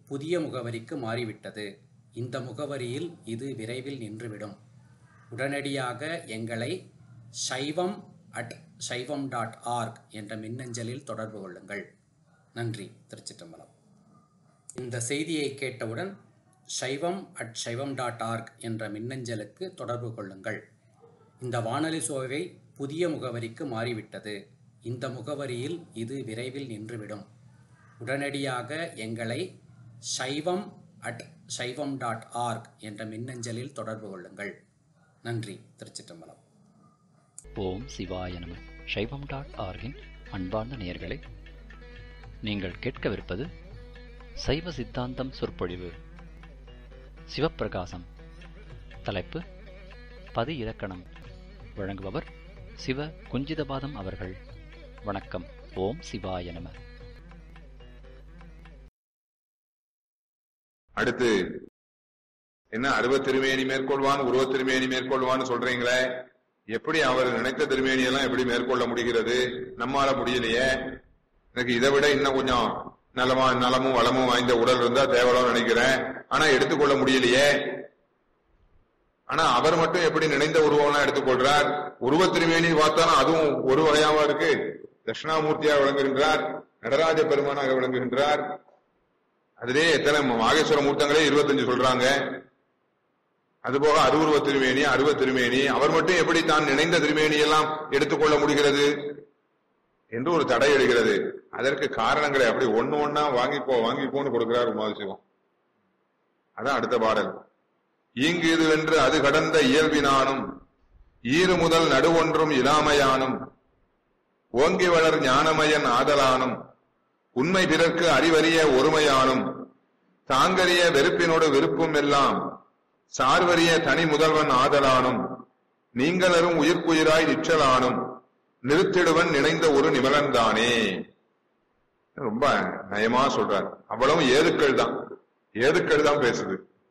புதிய முகவரிக்கு மாறிவிட்டது இந்த முகவரியில் இது விரைவில் நின்றுவிடும் உடனடியாக எங்களை சைவம் அட் சைவம் டாட் ஆர்க் என்ற மின்னஞ்சலில் தொடர்பு கொள்ளுங்கள் நன்றி திருச்சிற்றம்பலம் இந்த செய்தியை கேட்டவுடன் சைவம் அட் சைவம் டாட் ஆர்க் என்ற மின்னஞ்சலுக்கு தொடர்பு கொள்ளுங்கள் இந்த வானொலி சோவை புதிய முகவரிக்கு மாறிவிட்டது இந்த முகவரியில் இது விரைவில் நின்றுவிடும் உடனடியாக எங்களை சைவம் அட் சைவம் டாட் ஆர்க் என்ற மின்னஞ்சலில் தொடர்பு கொள்ளுங்கள் நன்றி திருச்சிற்றம்பலம் ஓம் சிவாய நம சைவம் டாட் ஆர்கின் அன்பார்ந்த நேயர்களே நீங்கள் கேட்கவிருப்பது சைவ சித்தாந்தம் சொற்பொழிவு சிவப்பிரகாசம் தலைப்பு பதி இலக்கணம் வழங்குபவர் சிவ குஞ்சிதபாதம் அவர்கள் வணக்கம் ஓம் சிவாய நம அடுத்து என்ன அருவ திருமேனி மேற்கொள்வான் உருவ திருமேனி மேற்கொள்வான்னு சொல்றீங்களே எப்படி அவர் நினைத்த திருமேனி எல்லாம் எப்படி மேற்கொள்ள முடிகிறது நம்மால முடியலையே எனக்கு இதை விட இன்னும் கொஞ்சம் நலமா நலமும் வளமும் வாய்ந்த உடல் இருந்தா தேவலாம் நினைக்கிறேன் ஆனா எடுத்துக்கொள்ள முடியலையே ஆனா அவர் மட்டும் எப்படி நினைந்த உருவம்லாம் எடுத்துக்கொள்றார் உருவ திருமேனி பார்த்தாலும் அதுவும் ஒரு வகையாவா இருக்கு தட்சிணாமூர்த்தியாக விளங்குகின்றார் நடராஜ பெருமானாக விளங்குகின்றார் அதிலே எத்தனை மாகேஸ்வர மூர்த்தங்களே இருபத்தஞ்சு சொல்றாங்க அதுபோக அருவுருவ திருமேனி அருவ திருமேனி அவர் மட்டும் எப்படி தான் நினைந்த திருமேனி எல்லாம் எடுத்துக்கொள்ள முடிகிறது என்று ஒரு தடை எழுகிறது அதற்கு காரணங்களை அப்படி ஒண்ணு ஒண்ணா வாங்கிப்போ வாங்கிப்போன்னு கொடுக்கிறார் உமாதிசிவம் அதான் அடுத்த பாடல் ஈங்கு இது வென்று அது கடந்த இயல்பினானும் ஈறு முதல் நடுவொன்றும் இலாமையானும் ஓங்கி வளர் ஞானமயன் ஆதலானும் உண்மை பிறர்க்கு அறிவறிய ஒருமையானும் தாங்கரிய வெறுப்பினோடு விருப்பும் எல்லாம் சார்வரிய தனி முதல்வன் ஆதலானும் நீங்களரும் உயிர்க்குயிராய் நிற்றலானும் நிறுத்திடுவன் நினைந்த ஒரு நிமலன்தானே ரொம்ப நயமா சொல்றார் அவ்வளவு ஏதுக்கள் தான் ஏதுக்கள் தான் பேசுது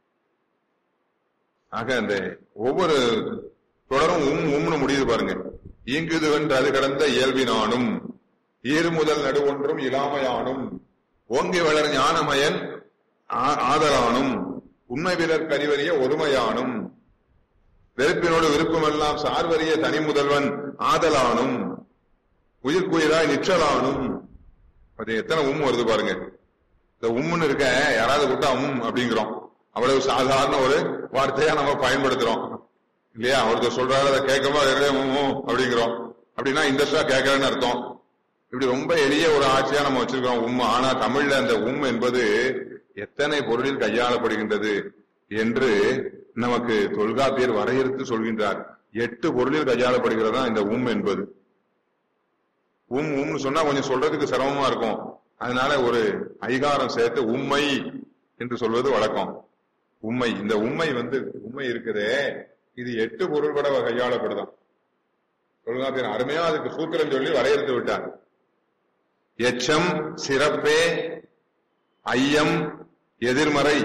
ஆக அந்த ஒவ்வொரு தொடரும் உம் உம்னு முடியுது பாருங்க ஈங்குது வென்று அது கடந்த இயல்பினானும் ஈறு முதல் நடுவொன்றும் இலாமையானும் ஓங்கி வளர் ஞானமயன் ஆ- ஆதலானும் உண்மை பிறர் கறிவறிய ஒருமையானும் வெறுப்பினோடு விருப்பமெல்லாம் சார்வறிய தனி முதல்வன் ஆதலானும் உயிர்க்குயிராய் நிற்றலானும் அது எத்தனை உம் வருது பாருங்க இந்த உம்முன்னு இருக்க யாராவது விட்டா உம் அப்படிங்கிறோம் அவ்வளவு சாதாரண ஒரு வார்த்தையா நம்ம பயன்படுத்துறோம் இல்லையா ஒருத்தர் சொல்றாரு அதை கேட்கமா அப்படிங்கிறோம் அப்படின்னா இன்ட்ரெஸ்டா கேட்கறேன்னு அர்த்தம் இப்படி ரொம்ப எளிய ஒரு ஆட்சியா நம்ம வச்சிருக்கோம் உம் ஆனா தமிழ்ல அந்த உம் என்பது எத்தனை பொருளில் கையாளப்படுகின்றது என்று நமக்கு தொல்காப்பியர் வரையறுத்து சொல்கின்றார் எட்டு பொருளில் கையாளப்படுகிறதா இந்த உம் என்பது உம் உம்னு சொன்னா கொஞ்சம் சொல்றதுக்கு சிரமமா இருக்கும் அதனால ஒரு ஐகாரம் சேர்த்து உண்மை என்று சொல்வது வழக்கம் உண்மை இந்த உண்மை வந்து உண்மை இருக்குதே இது எட்டு பொருள் கூட கையாளப்படுதான் தொல்காப்பியர் அருமையா அதுக்கு சூத்திரம் சொல்லி வரையறுத்து விட்டார் எச்சம் சிறப்பே ஐயம் எதிர்மறை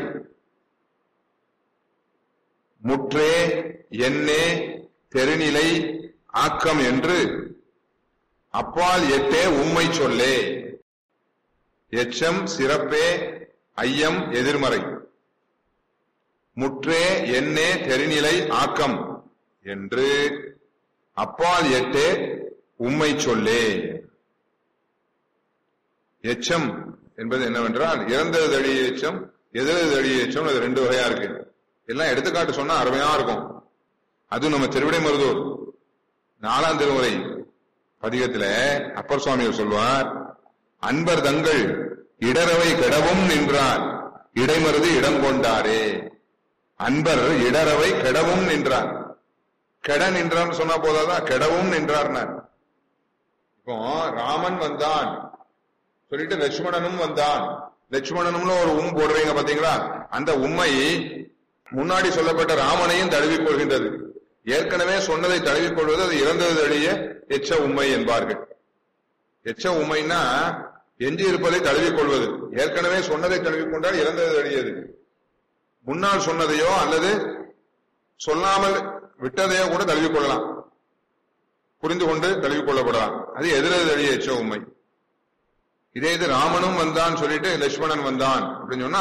முற்றே எண்ணே தெருநிலை ஆக்கம் என்று அப்பால் எட்டே உண்மை சொல்லே எச்சம் சிறப்பே ஐயம் எதிர்மறை முற்றே எண்ணே தெரிநிலை ஆக்கம் என்று அப்பால் எட்டே உம்மை சொல்லே எச்சம் என்பது என்னவென்றால் இறந்தது தழிய எச்சம் எதிரது தழிய எச்சம் அது ரெண்டு வகையா இருக்கு எல்லாம் எடுத்துக்காட்டு சொன்னா அருமையா இருக்கும் அதுவும் நம்ம திருவிடை மருதூர் நாலாம் திருமுறை பதிகத்துல அப்பர் சுவாமிகள் சொல்வார் அன்பர் தங்கள் இடரவை கெடவும் நின்றார் இடைமருது இடம் கொண்டாரே அன்பர் இடரவை கெடவும் நின்றார் கெட நின்றான்னு சொன்னா போதாதான் கெடவும் நின்றார்னார் இப்போ ராமன் வந்தான் சொல்லிட்டு லட்சுமணனும் வந்தான் லட்சுமணனும்னு ஒரு உம் போடுறீங்க பாத்தீங்களா அந்த உண்மை முன்னாடி சொல்லப்பட்ட ராமனையும் தழுவிக் கொள்கின்றது ஏற்கனவே சொன்னதை தழுவிக் கொள்வது அது இறந்தது தழிய எச்ச உண்மை என்பார்கள் எச்ச உண்மைன்னா எஞ்சி இருப்பதை தழுவிக் கொள்வது ஏற்கனவே சொன்னதை தழுவிக் கொண்டால் இறந்தது தழியது முன்னால் சொன்னதையோ அல்லது சொல்லாமல் விட்டதையோ கூட தழுவிக் கொள்ளலாம் புரிந்து கொண்டு தழுவிக் கொள்ளப்படலாம் அது எதிரது தழிய எச்ச உண்மை இதே இது ராமனும் வந்தான் சொல்லிட்டு லட்சுமணன் வந்தான் அப்படின்னு சொன்னா